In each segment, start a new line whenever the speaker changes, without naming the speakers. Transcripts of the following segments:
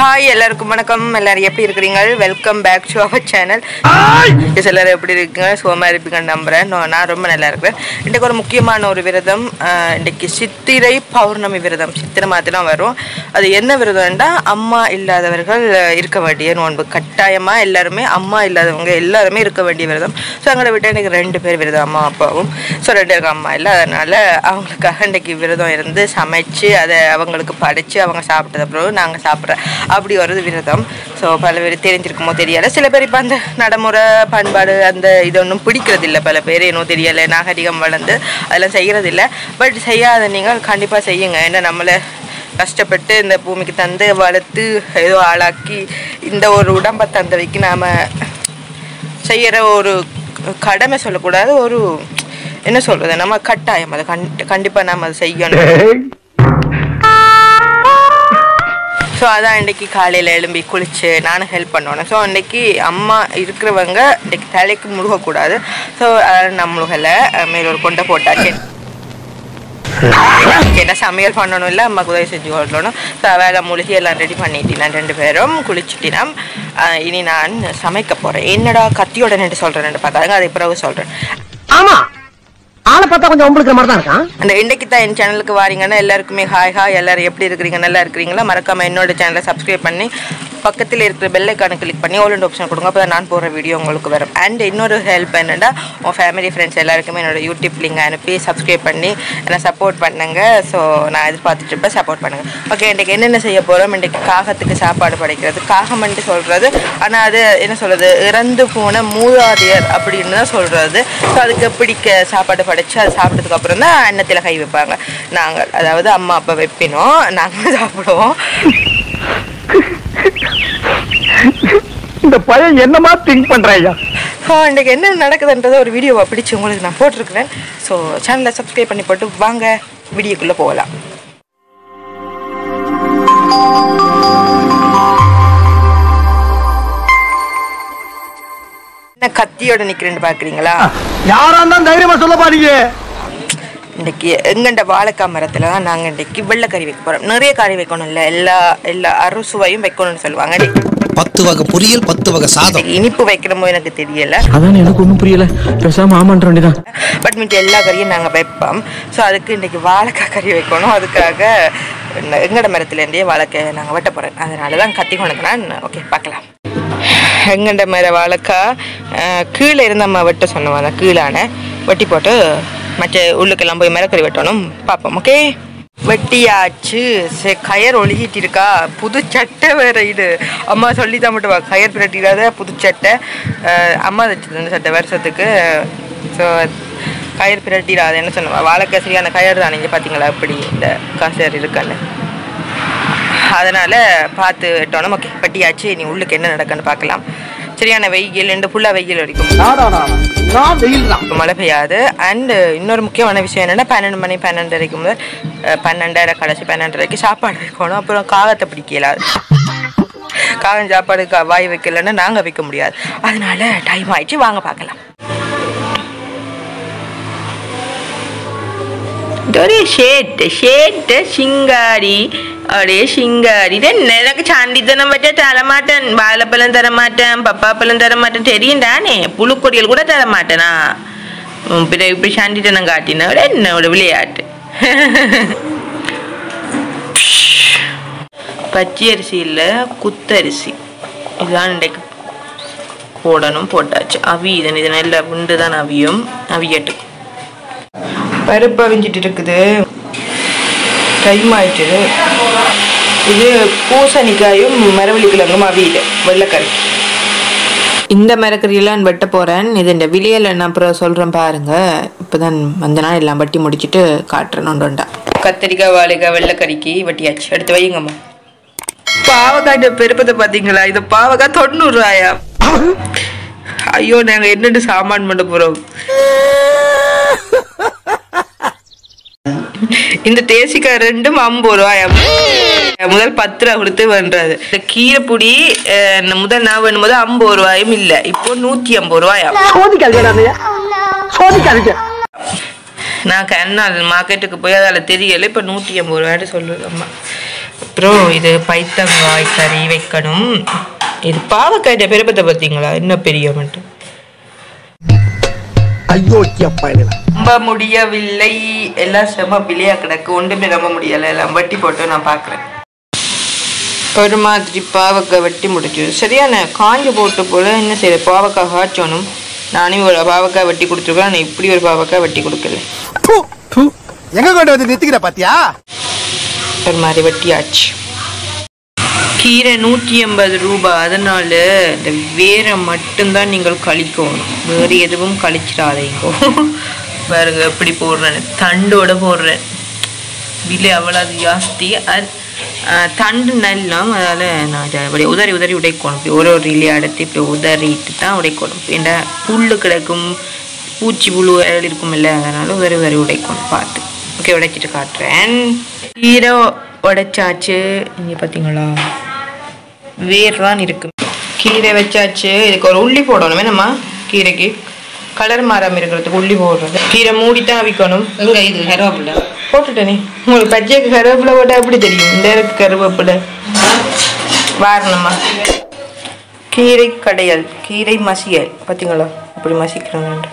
Hi எல்லாருக்கும் வணக்கம் எல்லாரும் எப்படி இருக்கிறீங்க welcome back to our channel எல்லாரும் எப்படி இருக்கீங்க சுகமாக இருப்பீங்கன்னு நம்புறேன் நான் நான் ரொம்ப நல்லா இருக்கிறேன் இன்றைக்கு ஒரு முக்கியமான ஒரு விரதம் ஆஹ் இன்றைக்கு சித்திரை பௌர்ணமி விரதம் சித்திரை மாதம் வரும் அது என்ன விரதம்னா அம்மா இல்லாதவர்கள் அஹ், இருக்க வேண்டிய நோன்பு கட்டாயமாக எல்லாருமே அம்மா இல்லாதவங்க எல்லாருமே இருக்க வேண்டிய விரதம் ஸோ எங்களை விட்டு எனக்கு ரெண்டு பேர் விரதம் அம்மா அப்பாவும் ஸோ ரெண்டு பேருக்கு அம்மா இல்லை அதனால் அவங்களுக்காக இன்றைக்கி விரதம் இருந்து சமைச்சு அதை அவங்களுக்கு படைச்சு அவங்க சாப்பிட்டது அப்புறம் நாங்கள் சாப்பிட்ற அப்படி வருது விரதம் ஸோ பல பேர் தெரிஞ்சிருக்குமோ தெரியலை சில பேர் இப்போ அந்த நடைமுறை பண்பாடு அந்த இது ஒன்றும் பிடிக்கிறது இல்லை பல பேர் இன்னும் தெரியலை நாகரிகம் வளர்ந்து அதெல்லாம் செய்கிறது இல்லை பட் செய்யாத நீங்கள் கண்டிப்பாக செய்யுங்க ஏன்னா நம்மளை கஷ்டப்பட்டு இந்த பூமிக்கு தந்து வளர்த்து ஏதோ ஆளாக்கி இந்த ஒரு உடம்பை தந்தவைக்கு நாம் செய்கிற ஒரு கடமை சொல்லக்கூடாது ஒரு என்ன சொல்கிறது நம்ம கட்டாயம் அதை கண் கண்டிப்பாக நாம் அதை செய்யணும் ஸோ அதான் இன்றைக்கி காலையில் எழும்பி குளிச்சு நானும் ஹெல்ப் பண்ணணும் ஸோ இன்றைக்கி அம்மா இருக்கிறவங்க இன்றைக்கி தலைக்கு முழுகக்கூடாது ஸோ அதனால் நான் முழுகலை மேல ஒரு கொண்டை போட்டாச்சு என்ன சமையல் பண்ணணும் இல்லை அம்மாக்கு உதவி செஞ்சு கொள்ளணும் ஸோ வேலை முழுகி எல்லாம் ரெடி பண்ணிட்டினான் ரெண்டு பேரும் குளிச்சுட்டினாம் அஹ் இனி நான் சமைக்க போகிறேன் என்னடா கத்தியோட நின்று சொல்கிறேன்னு பார்த்தாங்க அதுக்கு பிறகு சொல்கிறேன்
ஆமா ஆளை பார்த்தா கொஞ்சம் உங்களுக்கு மாதிரி தான் இருக்கான்
அந்த இன்றைக்கு தான் என் சேனலுக்கு வாரீங்கன்னா எல்லாருக்குமே ஹாய் ஹாய் எல்லாரும் எப்படி இருக்கிறீங்க நல்லா இருக்கிறீங்களா மறக்காம என்னோட சேனலை சப்ஸ்கிரைப் பண்ணி பக்கத்தில் இருக்கிற பெல் ஐக்கானை கிளிக் பண்ணி ஓல் ஆப்ஷன் கொடுங்க அப்போ தான் நான் போடுற வீடியோ உங்களுக்கு வரும் அண்ட் இன்னொரு ஹெல்ப் என்னென்னா உன் ஃபேமிலி ஃப்ரெண்ட்ஸ் எல்லாருக்குமே என்னோட யூடியூப் லிங்க் அனுப்பி சப்ஸ்கிரைப் பண்ணி என்னை சப்போர்ட் பண்ணுங்க ஸோ நான் எதிர்பார்த்துட்டு இருப்பேன் சப்போர்ட் பண்ணுங்க ஓகே இன்றைக்கு என்னென்ன செய்ய போகிறோம் இன்றைக்கு காகத்துக்கு சாப்பாடு படைக்கிறது காகம்ன்ட்டு சொல்கிறது ஆனால் அது என்ன சொல்கிறது இறந்து போன மூதாதையர் அப்படின்னு தான் சொல்கிறது ஸோ அதுக்கு பிடிக்க சாப்பாடு படைச்சு அது சாப்பிட்டதுக்கு அப்புறம் தான் அன்னத்தில் கை வைப்பாங்க நாங்கள் அதாவது அம்மா அப்பா வைப்பினோம் நாங்கள் சாப்பிடுவோம்
இந்த பையன் என்னமா திங்க் பண்றாயா
ஸோ இன்றைக்கு என்ன நடக்குதுன்றதை ஒரு வீடியோவை பிடிச்சி உங்களுக்கு நான் போட்டிருக்கிறேன் ஸோ சேனலை சப்ஸ்கிரைப் பண்ணி போட்டு வாங்க வீடியோக்குள்ளே போகலாம் என்ன கத்தியோட நிற்கிறேன்னு பார்க்குறீங்களா
யாரா இருந்தாலும் தைரியமா சொல்ல பாருங்க
இன்றைக்கி எங்கண்ட வாழைக்காய் மரத்தில் தான் நாங்கள் இன்றைக்கி வெள்ளைக்கறி வைக்க போகிறோம் நிறைய கறி வைக்கணும் இல்லை எல்லா எல்லா அறுசுவையும் வைக்கணும்னு சொல்லுவாங்க இன்னைக்கு
பத்து வகை பொரியல் பத்து வகை சாதம்
இனிப்பு வைக்கணுமோ எனக்கு தெரியல
அதான் எனக்கு ஒன்றும் புரியல பேசாம ஆமான்ற வேண்டியதான்
பட் மிச்ச எல்லா கறியும் நாங்கள் வைப்போம் ஸோ அதுக்கு இன்றைக்கி வாழைக்காய் கறி வைக்கணும் அதுக்காக இந்த எங்கட மரத்துலேருந்தே வாழைக்காய் நாங்கள் வெட்ட போகிறேன் அதனால தான் கத்தி கொண்டுக்கிறேன் ஓகே பார்க்கலாம் எங்கண்ட மர வாழைக்காய் அஹ், கீழே இருந்து நம்ம வெட்ட சொன்னோம் அந்த கீழான வெட்டி போட்டு மற்ற உள்ளுக்கெல்லாம் போய் மரக்கறி வெட்டணும் பார்ப்போம் ஓகே வெட்டியாச்சு சரி கயர் ஒழுகிட்டு இருக்கா புது சட்டை வேற இது அம்மா சொல்லி தான் மட்டும் வா, கயர் பிரட்டிடாத புது சட்டை அஹ், அம்மா தைச்சது இந்த சட்டை வருஷத்துக்கு ஸோ கயிறு பிரட்டிடாத என்ன சொன்ன வாழைக்காய் சரியான கயிறு தான் நீங்கள் பார்த்தீங்களா எப்படி இந்த காசர் இருக்குன்னு அதனால் பார்த்து வெட்டணும் ஓகே வெட்டியாச்சு நீ உள்ளுக்கு என்ன நடக்குன்னு பார்க்கலாம் சரியான வெயில் ரெண்டு ஃபுல்லாக வெயில் வரைக்கும்
நான் வெயில் தான்
மழை பெய்யாது அண்டு இன்னொரு முக்கியமான விஷயம் என்னென்னா பன்னெண்டு மணி பன்னெண்டரைக்கு முதல் அஹ், பன்னெண்டரை கடைசி பன்னெண்டரைக்கு சாப்பாடு வைக்கணும் அப்புறம் காகத்தை பிடிக்கலாது காகம் சாப்பாடு கா- வாய் வைக்கலன்னா நாங்கள் வைக்க முடியாது அதனால டைம் ஆயிடுச்சு வாங்க பார்க்கலாம் ഒരു ഷേട്ട് ഷേട്ട് ശിങ്കാരി ഒരേ ശിങ്കാരി ഇതെന്നെ ഇതൊക്കെ ചാണ്ടിത്തനം പറ്റിയ തരമാറ്റൻ വാഴപ്പഴം തരമാറ്റം പപ്പാപ്പഴം തരമാറ്റം தெரியுண்டானே புழுக்கொடிகள் கூட தரமாட்டேனா உம், பின்ன இப்படி சாண்டித்தனம் காட்டின ஒரு என்ன ஒரு விளையாட்டு பச்சை அரிசி இல்லை குத்தரிசி இதுதான் இன்றைக்கு போடணும் போட்டாச்சு அவியுதன் இது நல்ல விண்டு தான் அவியும் அவியட்டு பருப்பு அவிஞ்சிட்டு இருக்குது டைம் ஆயிட்டு இது பூசணிக்காயும் மரவள்ளி கிழங்கும் அவியுது வெள்ளைக்கறி இந்த மரக்கறியெல்லாம் வெட்ட போகிறேன் இது இந்த விலையில் நான் அப்புறம் சொல்கிறேன் பாருங்க இப்போ தான் வந்த நாள் எல்லாம் வட்டி முடிச்சுட்டு காட்டுறேன் ஒன்றுண்டா கத்திரிக்காய் வாழைக்காய் வெள்ளைக்கறிக்கு வட்டியாச்சு எடுத்து வைங்கம்மா பாவக்காய் பெருப்பத்தை பார்த்தீங்களா இது பாவக்காய் தொண்ணூறுரூவாயா ஐயோ நாங்கள் என்னென்னு சாமான் பண்ண போகிறோம் இந்த தேசிக்காய் ரெண்டும் ஐம்பது ரூபாயா முதல் பத்து ரூபா கொடுத்து வேண்டது இந்த கீரைப்புடி அஹ், முதல் நான் வேணும்போது ஐம்பது ரூபாயும் இல்லை இப்போ நூற்றி ஐம்பது ரூபாயா
சோதிக்காதீங்க சோதிக்காதீங்க
நான் கண்ணால் மார்க்கெட்டுக்கு போய் அதில் தெரியல இப்போ நூற்றி ஐம்பது ரூபாய்ட்டு சொல்லுது அம்மா அப்புறம் இது பைத்தங்காய் கறி வைக்கணும் இது பாவக்காய்ட்ட பெருப்பத்தை பார்த்தீங்களா என்ன பெரிய மட்டும்
அயோக்கிய பயணிகளா
நம்ப முடியவில்லை எல்லாம் செம பிள்ளையா கிடக்கு ஒன்றுமே நம்ப முடியலை எல்லாம் வட்டி போட்டு நான் பார்க்குறேன் ஒரு மாதிரி பாவக்காய் வெட்டி முடிச்சு சரியான காஞ்சு போட்டு போல என்ன செய்ய பாவக்காய் காய்ச்சணும் நானே ஒரு பாவக்காய் வெட்டி கொடுத்துருக்கேன் ஆனால் இப்படி ஒரு பாவக்காய் வெட்டி கொடுக்கல
எங்க கொண்டு வந்து நிறுத்திக்கிற பாத்தியா
ஒரு மாதிரி வெட்டியாச்சு கீரை நூற்றி எண்பது ரூபாய் அதனால இந்த வேரை மட்டும்தான் நீங்கள் கழிக்கணும் வேறு எதுவும் கழிச்சிடாதீங்க பாருங்க எப்படி போடுறேன் தண்டோட போடுறேன் விலை அவ்வளோ ஜாஸ்தி அது அஹ், தண்டு நல்லாம் அதால் நான் இதை அப்படியே உதறி உதறி உடைக்கணும் இப்படி ஒரு ஒரு இலையை அடுத்து இப்படி உதறிட்டு தான் உடைக்கணும் ஏன்னா புல் கிடக்கும் பூச்சி புழு எல்லாம் இருக்குமில்ல அதனால உதறி உதறி உடைக்கணும் பார்த்து ஓகே உடைச்சிட்டு காட்டுறேன் கீரை உடைச்சாச்சு இங்கே பார்த்தீங்களா வேர்லாம் இருக்கு கீரை வச்சாச்சு இதுக்கு ஒரு உள்ளி போடணும் வேணுமா கீரைக்கு கலர் மாறாம இருக்கிறதுக்கு உள்ளி போடுறது கீரை மூடித்தான் அவிக்கணும்
எங்க இது கருவேப்பிலை
போட்டுட்டேனே உங்களுக்கு பச்சைக்கு கருவேப்பிலை போட்டால் எப்படி தெரியும் இந்த இருக்கு கருவேப்பிலை வாரணமா கீரை கடையல் கீரை மசியல் பார்த்தீங்களா அப்படி மசிக்கிறாங்க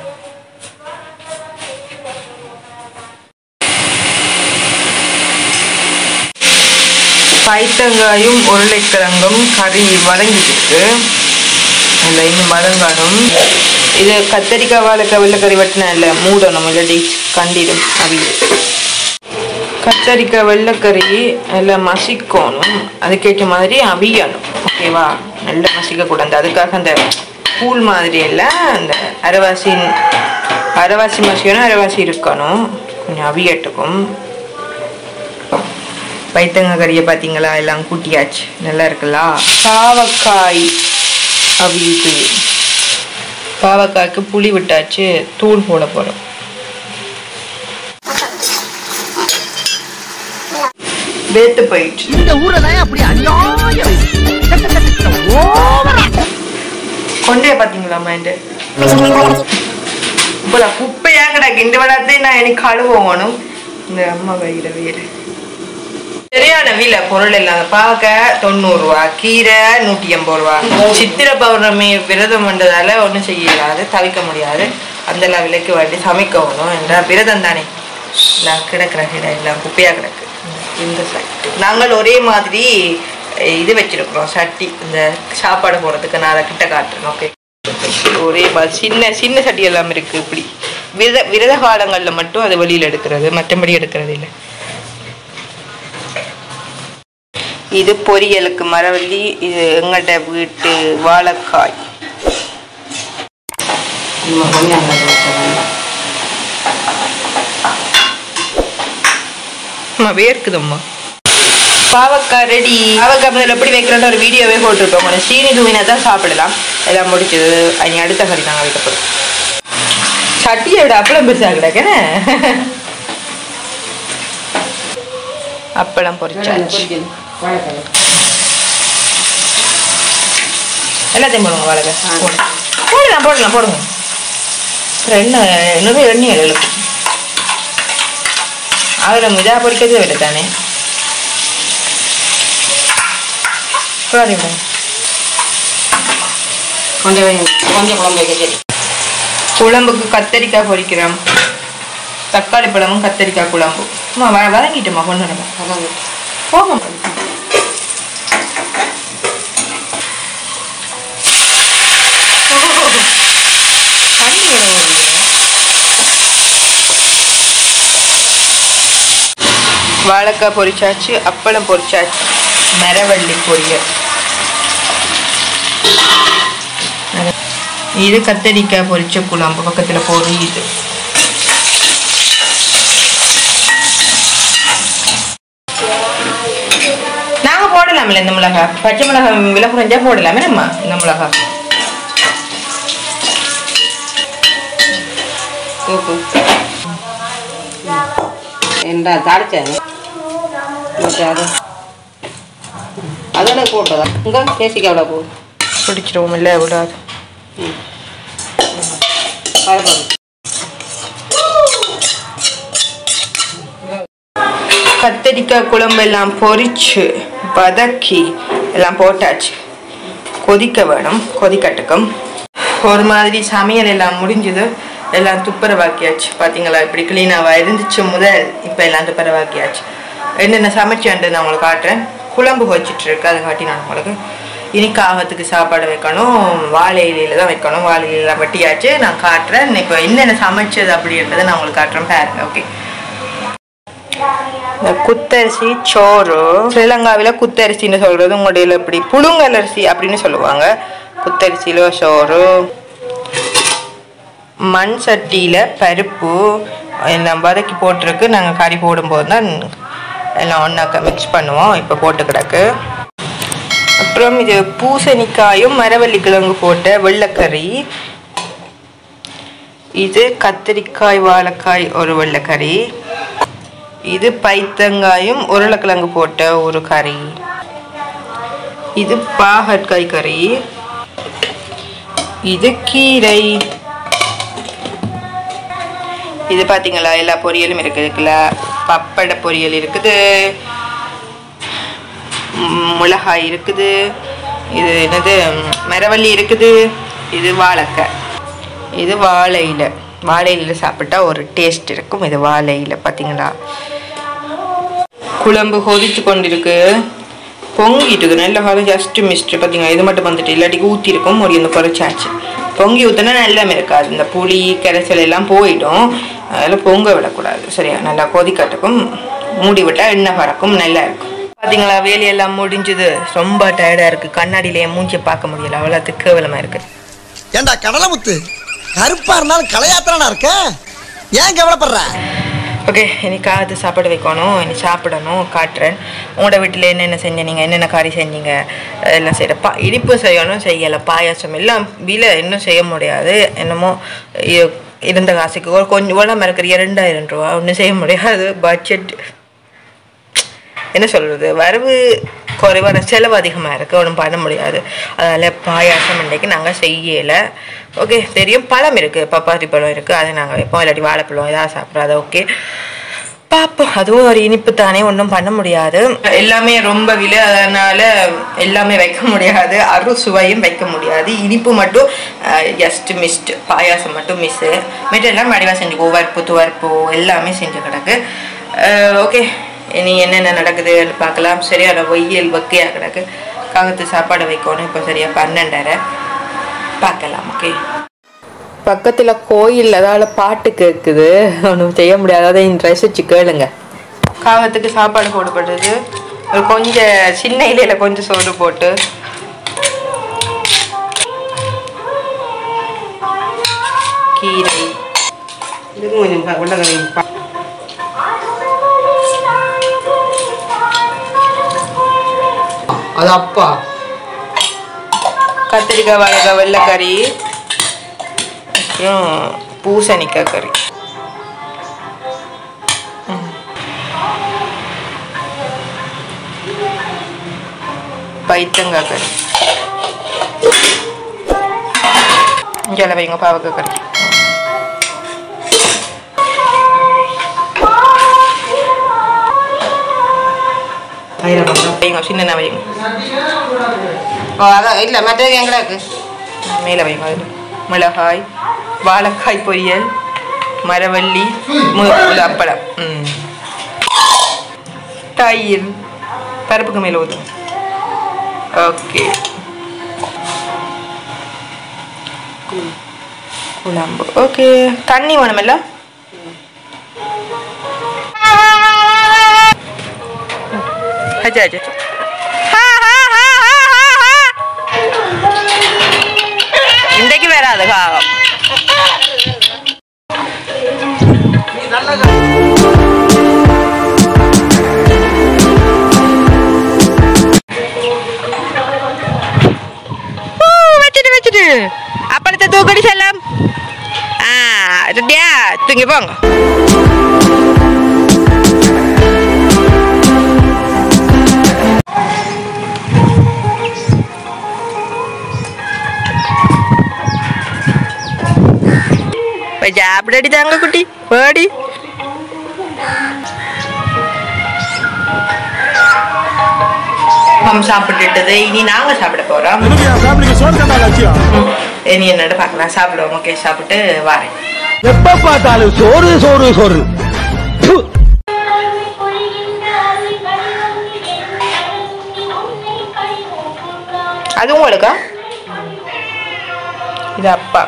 பைத்தங்காயும் உருளைக்கிழங்கும் கறி வதங்கிட்டு இல்லை இன்னும் வதங்கணும் இது கத்தரிக்காய் வாழைக்காய் வெள்ளைக்கறி வெட்டினா இல்லை மூடணும் இல்லாட்டி கண்டிடும் அவியல் கத்தரிக்காய் வெள்ளைக்கறி எல்லாம் மசிக்கணும் அதுக்கேற்ற மாதிரி அவியணும் ஓகேவா நல்லா மசிக்கக்கூடாது அதுக்காக அந்த கூழ் மாதிரி எல்லாம் அந்த அரைவாசி அரைவாசி மசிக்கணும் அரைவாசி இருக்கணும் கொஞ்சம் அவியட்டுக்கும் பைத்தங்காய் கறியை பார்த்தீங்களா எல்லாம் கூட்டியாச்சு நல்லா இருக்குல்ல பாவக்காய் அவியுது பாவக்காய்க்கு புளி விட்டாச்சு தூள் போட போகிறோம் வேத்து போயிடுச்சு
இந்த ஊர்ல தான் அப்படி அநியாயம் ஓவரா
கொண்டே பார்த்தீங்களா மைண்டு இப்போ குப்பையா கிடக்கு இந்த விடத்தை நான் எனக்கு கழுவணும் இந்த அம்மா வயிற வேறு சரியான விலை பொருள் எல்லாம் பார்க்க தொண்ணூறு ரூபா கீரை நூற்றி எண்பது ரூபா சித்திரை பௌர்ணமி விரதம் வந்ததால ஒன்றும் செய்யலாது தவிக்க முடியாது அந்த எல்லாம் விலைக்கு வேண்டி சமைக்கணும் என்ற விரதம் தானே நான் கிடக்கிற கீரை எல்லாம் குப்பையாக கிடக்கு இந்த சட்டி நாங்கள் ஒரே மாதிரி அஹ், இது வச்சிருக்கிறோம் சட்டி இந்த சாப்பாடு போடுறதுக்கு நான் அதை கிட்ட காட்டுறேன் ஓகே ஒரே மாதிரி சின்ன சின்ன சட்டி எல்லாம் இருக்கு இப்படி விரத விரத காலங்களில் மட்டும் அது வெளியில் எடுக்கிறது மற்றபடி எடுக்கிறது இல்லை இது பொரியலுக்கு மரவள்ளி இது எங்கள்கிட்ட வீட்டு வாழைக்காய் அம்மா வேர்க்குதம்மா பாவக்காய் ரெடி பாவக்காய் முதல்ல எப்படி வைக்கிறோன்னு ஒரு வீடியோவே போட்டிருக்கோம் கொஞ்சம் சீனி தூவினா தான் சாப்பிடலாம் எல்லாம் முடிச்சது அங்கே அடுத்த கறி நாங்கள் வைக்கப்படும் சட்டியை விட அப்பளம் பெருசாக கிடக்குன்னு அப்பளம் பொரிச்சாச்சு எல்லாத்தையும் போடுங்க வாழக போடலாம் போடலாம் போடுங்க அப்புறம் என்ன இன்னும் எண்ணெய் எழுக்கும் அதில் மிதா பொரிக்கிறது விட தானே போடாதே விட
கொஞ்சம் வை- கொஞ்சம் குழம்பு வைக்க சரி
குழம்புக்கு கத்தரிக்காய் பொரிக்கிறோம் தக்காளி பழமும் கத்தரிக்காய் குழம்பு அம்மா வ வதங்கிட்டுமா கொண்டு வரேன்
அதான்
போகும் தண்ணி வேற வருது. வாழைக்காய் பொரிச்சாச்சு அப்பளம் பொரிச்சாச்சு மரவள்ளி பொரியல் இது கத்தரிக்காய் பொரிச்ச குழம்பு பக்கத்தில் போடுறது இது நாங்க போடலாம்ல இந்த மிளகா பச்சை மிளகா விலை குறைஞ்சா போடலாமே நம்ம இந்த மிளகா
தூக்கு என்ன தாளிச்சேன் மற்ற அது அதோட போட்டதா இங்கே பேசிக்க எவ்வளோ போகுது
பிடிச்சிருவோம் இல்லை விடாது கத்தரிக்காய் குழம்பு எல்லாம் பொரிச்சு வதக்கி எல்லாம் போட்டாச்சு கொதிக்க வேணும் கொதிக்கட்டுக்கும் ஒரு மாதிரி சமையல் எல்லாம் முடிஞ்சுது எல்லாம் துப்புரவாக்கியாச்சு பார்த்தீங்களா இப்படி க்ளீனாக இருந்துச்சு முதல் இப்போ எல்லாம் துப்புரவாக்கியாச்சு என்னென்ன சமைச்சேன்ட்டு நான் உங்களுக்கு காட்டுறேன் குழம்பு வச்சிட்டு இருக்கு அதை காட்டி நான் உங்களுக்கு இனி காகத்துக்கு சாப்பாடு வைக்கணும் வாழை இலையில தான் வைக்கணும் வாழை இலையில வெட்டியாச்சு நான் காட்டுறேன் இப்போ என்னென்ன சமைச்சது அப்படின்றத நான் உங்களுக்கு காட்டுறேன் பாருங்க ஓகே இந்த குத்தரிசி சோறு ஸ்ரீலங்காவில் குத்தரிசின்னு சொல்றது உங்களுடைய இப்படி புழுங்கல் அரிசி அப்படின்னு சொல்லுவாங்க குத்தரிசியில சோறு மண் சட்டியில் பருப்பு எல்லாம் வதக்கி போட்டிருக்கு நாங்கள் கறி போடும்போது தான் எல்லாம் ஒன்றாக்க மிக்ஸ் பண்ணுவோம் இப்போ போட்டு கிடக்கு அப்புறம் இது பூசணிக்காயும் மரவள்ளி கிழங்கு போட்ட வெள்ளைக்கறி இது கத்திரிக்காய் வாழைக்காய் ஒரு வெள்ளைக்கறி இது பைத்தங்காயும் உருளைக்கிழங்கு போட்ட ஒரு கறி இது பாகற்காய் கறி இது கீரை இது பார்த்தீங்களா எல்லா பொரியலும் இருக்குதுக்குல பப்பட பொரியல் இருக்குது ம், மிளகாய் இருக்குது இது என்னது ம், மரவள்ளி இருக்குது இது வாழைக்காய் இது வாழை இலை வாழை இலை சாப்பிட்டா ஒரு டேஸ்ட் இருக்கும் இது வாழை இலை பார்த்தீங்களா குழம்பு கொதிச்சு கொண்டிருக்கு பொங்கிட்டு இருக்கு நல்ல காலம் ஜஸ்ட் மிஸ்ட் பார்த்தீங்களா இது மட்டும் வந்துட்டு இல்லாட்டி ஊற்றி இருக்கும் ஒரு இந்த குறைச்சாச்சு பொங்கி ஊற்றினா நல்லமே இருக்காது இந்த புளி கரைசல் எல்லாம் போயிடும் அதில் பொங்க விடக்கூடாது சரியா நல்லா கொதிக்கட்டுக்கும் மூடி விட்டால் எண்ணெய் பறக்கும் நல்லா இருக்கும் பார்த்தீங்களா வேலையெல்லாம் முடிஞ்சுது ரொம்ப டயர்டாக இருக்குது கண்ணாடியில என் மூஞ்சியை பார்க்க முடியல அவ்வளோ கேவலமாக இருக்குது
ஏண்டா கடலமுத்து கருப்பா இருந்தாலும் கலையாத்திரனா இருக்க ஏன் கவலைப்படுற
ஓகே இனி காலத்து சாப்பாடு வைக்கணும் இனி சாப்பிடணும் காட்டுறேன் உங்களோட வீட்டில் என்னென்ன செஞ்ச நீங்கள் என்னென்ன காரி செஞ்சீங்க எல்லாம் செய்கிற பா இனிப்பு செய்யணும் செய்யலை பாயாசம் எல்லாம் விலை இன்னும் செய்ய முடியாது என்னமோ இ- இருந்த காசுக்கு ஒரு கொஞ்சம் இவ்வளோ மறக்கிற ரெண்டாயிரம் ரூபா ஒன்றும் செய்ய முடியாது பட்ஜெட் என்ன சொல்கிறது வரவு குறைவான செலவு அதிகமாக இருக்குது ஒன்றும் பண்ண முடியாது அதனால் பாயாசம் இன்றைக்கு நாங்கள் செய்யலை ஓகே தெரியும் பழம் இருக்குது பப்பாசி பழம் இருக்குது அதை நாங்கள் வைப்போம் இல்லாட்டி வாழைப்பழம் ஏதாவது சாப்பிட்றோம் அது ஓகே பார்ப்போம் அதுவும் ஒரு இனிப்பு தானே ஒன்றும் பண்ண முடியாது எல்லாமே ரொம்ப விலை அதனால் எல்லாமே வைக்க முடியாது அறு சுவையும் வைக்க முடியாது இனிப்பு மட்டும் ஜஸ்ட் மிஸ்ட் பாயாசம் மட்டும் மிஸ்ஸு மற்றெல்லாம் மடிவாக செஞ்சுக்கோ வறுப்பு துவர்ப்பு எல்லாமே செஞ்சு கிடக்கு ஓகே இனி என்னென்ன நடக்குதுன்னு பார்க்கலாம் சரியான வெயில் வெக்கையாக கிடக்கு காகத்து சாப்பாடு வைக்கணும் இப்போ சரியா பன்னெண்டரை பார்க்கலாம் ஓகே பக்கத்தில் கோயில் அதால் பாட்டு கேட்குது ஒன்றும் செய்ய முடியாது அதை ரசிச்சு கேளுங்க காகத்துக்கு சாப்பாடு போடப்படுது ஒரு கொஞ்சம் சின்ன இலையில கொஞ்சம் சோறு போட்டு கீரை
இதுக்கும் கொஞ்சம் ப- உருளைக்கிழங்கு ப-
அது அப்பா
கத்திரிக்காய் வாழைக்காய் வெள்ளைக்கறி அப்புறம் பூசணிக்காய் கறி ம். பைத்தங்காய் கறி இங்கே வைங்க பாவக்காய் கறி வைங்க சின்ன வைங்க
ஓ அதான் இல்லை மற்றது எங்களுக்கு
மேலே வைங்க அதில் மிளகாய் வாழைக்காய் பொரியல் மரவள்ளி மு- இது அப்பளம் ம் தயிர் பருப்புக்கு மேலே ஊற்றும் ஓகே குழம்பு ஓகே தண்ணி வேணுமில்ல அச்சா அச்சா இன்றைக்கு வராது காகம் ஊ, வச்சுட்டு வச்சுட்டு அப்பளத்தை தூக்கடி செல்லம் ஆ ரெடியா தூங்கி போங்க போய் சாப்பிடடி தாங்க குட்டி போடி குடும்பம் சாப்பிட்டுட்டது இனி நாங்க சாப்பிட போறோம் இனி என்னோட பார்க்கலாம் சாப்பிடுவோம் ஓகே சாப்பிட்டு வரேன்
எப்ப பார்த்தாலும் சோறு சோறு சோறு ப்பு.
அது உங்களுக்கா இது அப்பா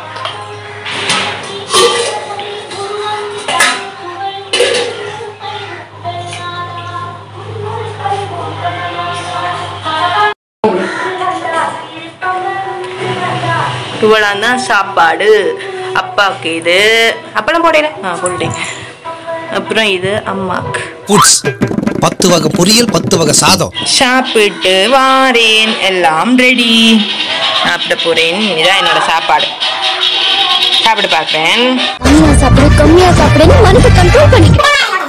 இவ்வளோ தான் சாப்பாடு அப்பாவுக்கு இது அப்பெல்லாம் போடல ஆ போட்டேன் அப்புறம் இது அம்மாக்கு
புட்ஸ் பத்து வகை பொரியல் பத்து வகை சாதம்
சாப்பிட்டு வாரேன் எல்லாம் ரெடி சாப்பிட போறேன் இதான் என்னோட சாப்பாடு சாப்பிட்டு பார்க்குறேன்
கம்மியா சாப்பிடு கம்மியா சாப்பிடுன்னு மனசை கண்ட்ரோல் பண்ணிக்க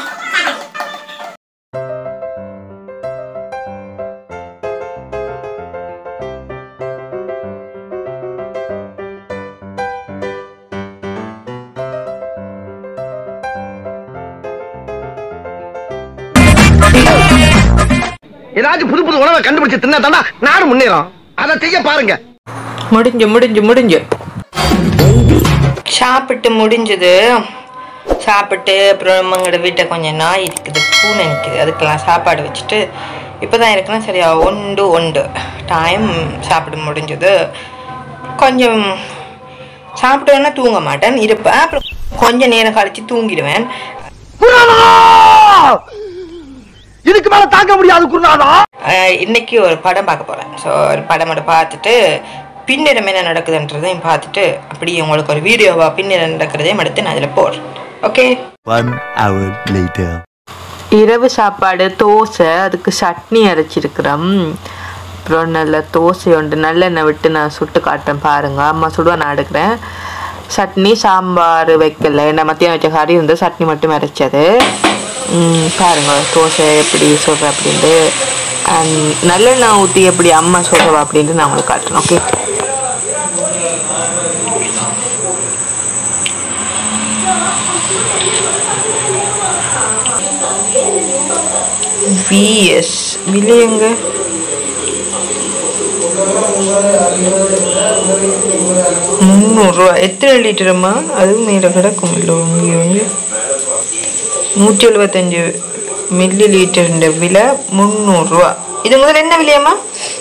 ஏதாச்சும் புது புது உணவை கண்டுபிடிச்சு தின்னா தாண்டா நாடு முன்னேறும் அதை செய்ய பாருங்க
முடிஞ்சு முடிஞ்சு முடிஞ்சு சாப்பிட்டு முடிஞ்சது சாப்பிட்டு அப்புறம் எங்களோட வீட்டை கொஞ்சம் நாய் இருக்குது பூனை நிற்குது அதுக்கெல்லாம் சாப்பாடு வச்சுட்டு இப்போ தான் இருக்குன்னா சரியா ஒன்று ஒன்று டைம் சாப்பிட முடிஞ்சது கொஞ்சம் சாப்பிட்டோன்னா தூங்க மாட்டேன் இருப்பேன் அப்புறம் கொஞ்ச நேரம் கழிச்சு தூங்கிடுவேன்
குருநாதா! இதுக்கு மேல தாங்க முடியாது குருநாதா
ஆஹ் இன்னைக்கு ஒரு படம் பார்க்க போகிறேன் ஸோ ஒரு படம் மட்டும் பார்த்துட்டு பின்னிடம் என்ன நடக்குதுன்றதையும் பார்த்துட்டு அப்படியே உங்களுக்கு ஒரு வீடியோவா பின்னிடம் நடக்கிறதையும் எடுத்து நான் அதில் போடுறேன் ஓகே
One hour later.
இரவு சாப்பாடு தோசை அதுக்கு சட்னி அரைச்சிருக்கிறோம் அப்புறம் நல்ல தோசை உண்டு நல்லெண்ணெய் விட்டு நான் சுட்டு காட்டுறேன் பாருங்க அம்மா சுடுவா நான் எடுக்கிறேன் சட்னி சாம்பார் வைக்கல என்ன மத்தியானம் வச்ச கறி வந்து சட்னி மட்டும் அரைச்சது ம், பாருங்க தோசை எப்படி சொல்கிறேன் அப்படின்ட்டு And நல்லெண்ணெய் ஊற்றி எப்படி அம்மா சொல்கிறவா அப்படின்ட்டு நான் உங்களுக்கு காட்டுறேன் ஓகே விஎஸ் விலையங்க முந்நூறுரூவா எத்தனை லிட்டருமா அதுவும் மேலே கிடக்கும் இல்லை இங்கே வந்து நூற்றி எழுபத்தஞ்சு மில்லி லிட்டருன்ற விலை முந்நூறுரூவா இது முதல்ல என்ன விலையாம்மா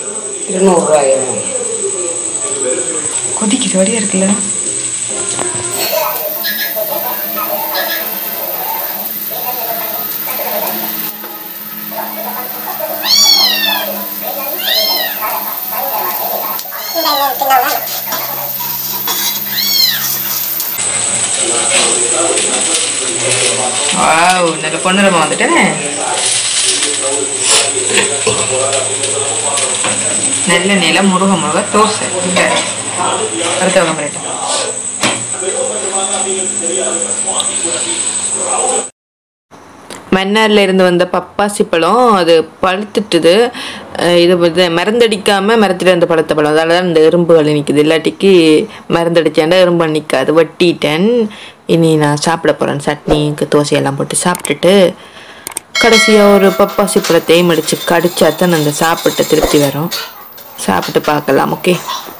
கொதிக்குது வழியா இருக்குல்ல வாவ் நல்ல பொண்ணுரமா வந்துட்டேன் நல்ல நில முருக முருக தோசை இந்த அடுத்தவங்க பண்ணிட்டேன் மன்னார்ல இருந்து வந்த பப்பாசி பழம் அது பழுத்துட்டுது அஹ் இது வந்து மருந்தடிக்காம மரத்துல இருந்த பழுத்த பழம் அதால தான் இந்த எறும்புகள் நிற்குது இல்லாட்டிக்கு மருந்தடிச்சாண்டா எறும்பு நிற்காது வெட்டிட்டேன் இனி நான் சாப்பிட போறேன் சட்னிக்கு தோசையெல்லாம் போட்டு சாப்பிட்டுட்டு கடைசியாக ஒரு பப்பாசி பழத்தையும் அடித்து கடிச்சா தான் அந்த சாப்பிட்டு திருப்தி வரும் சாப்பிட்டு பார்க்கலாம் ஓகே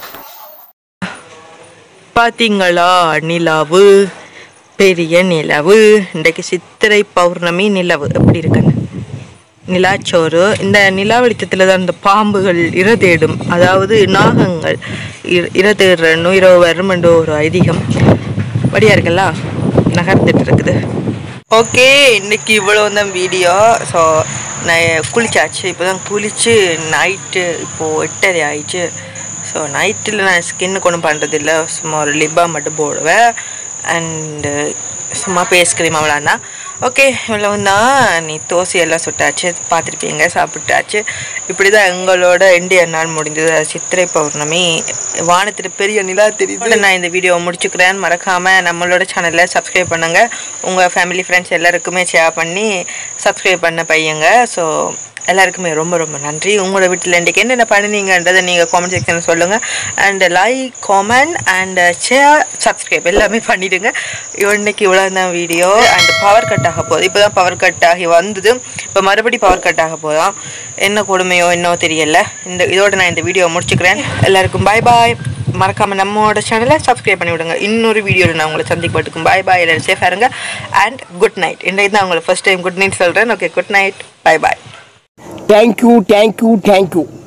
பார்த்தீங்களா நிலாவு பெரிய நிலவு இன்றைக்கு சித்திரை பௌர்ணமி நிலவு எப்படி இருக்குன்னு நிலாச்சோறு இந்த நிலா வெளிச்சத்தில் தான் இந்த பாம்புகள் இர தேடும் அதாவது நாகங்கள் இர- இர தேடுறன்னு இரவு வருமென்ற ஒரு ஐதீகம் வழியா இருக்குல்ல நகர்ந்துட்டு இருக்குது ஓகே இன்னைக்கு இவ்வளோ தான் வீடியோ ஸோ நான் குளிச்சாச்சு இப்போ தான் குளிச்சு நைட்டு இப்போது எட்டரை ஆயிடுச்சு ஸோ நைட்டில் நான் ஸ்கின்னுக்கு ஒன்றும் பண்ணுறதில்ல சும்மா ஒரு லிப்பா மட்டும் போடுவேன் அண்டு சும்மா பேஸ் க்ரீம் அவ்வளோதான் ஓகே இவ்வளோ தான் நீ தோசையெல்லாம் சுட்டாச்சு பார்த்துருப்பீங்க சாப்பிட்டாச்சு இப்படி தான் எங்களோட இந்திய நாள் முடிஞ்சது சித்திரை பௌர்ணமி வானத்தில் பெரிய நிலா தெரியுது நான் இந்த வீடியோவை முடிச்சுக்கிறேன் மறக்காமல் நம்மளோட சேனலில் சப்ஸ்கிரைப் பண்ணுங்கள் உங்கள் ஃபேமிலி ஃப்ரெண்ட்ஸ் எல்லாருக்குமே ஷேர் பண்ணி சப்ஸ்கிரைப் பண்ண பையங்க ஸோ எல்லாருக்குமே ரொம்ப ரொம்ப நன்றி உங்களோட வீட்டில் இன்றைக்கு என்னென்ன பண்ணினீங்கன்றதை நீங்கள் காமெண்ட் செக்ஷனில் சொல்லுங்கள் and like comment and share subscribe எல்லாமே பண்ணிவிடுங்க இன்னைக்கு இவ்வளோ தான் வீடியோ அண்ட் பவர் கட் ஆக போகுது இப்போ தான் பவர் கட் ஆகி வந்தது இப்போ மறுபடி பவர் கட் ஆக போதாம் என்ன கொடுமையோ என்னவோ தெரியல இந்த இதோட நான் இந்த வீடியோ முடிச்சுக்கிறேன் எல்லாருக்கும் பாய் பாய் மறக்காமல் நம்மளோட சேனலை சப்ஸ்கிரைப் பண்ணி விடுங்க இன்னொரு வீடியோவில் நான் உங்களை சந்திப்பட்டுக்கும் பாய் பாய் எல்லாரும் சேஃபாக இருங்க அண்ட் குட் நைட் இன்றைக்கு தான் உங்களை ஃபர்ஸ்ட் டைம் குட் நைட் சொல்கிறேன் okay good night bye bye
thank you thank you thank you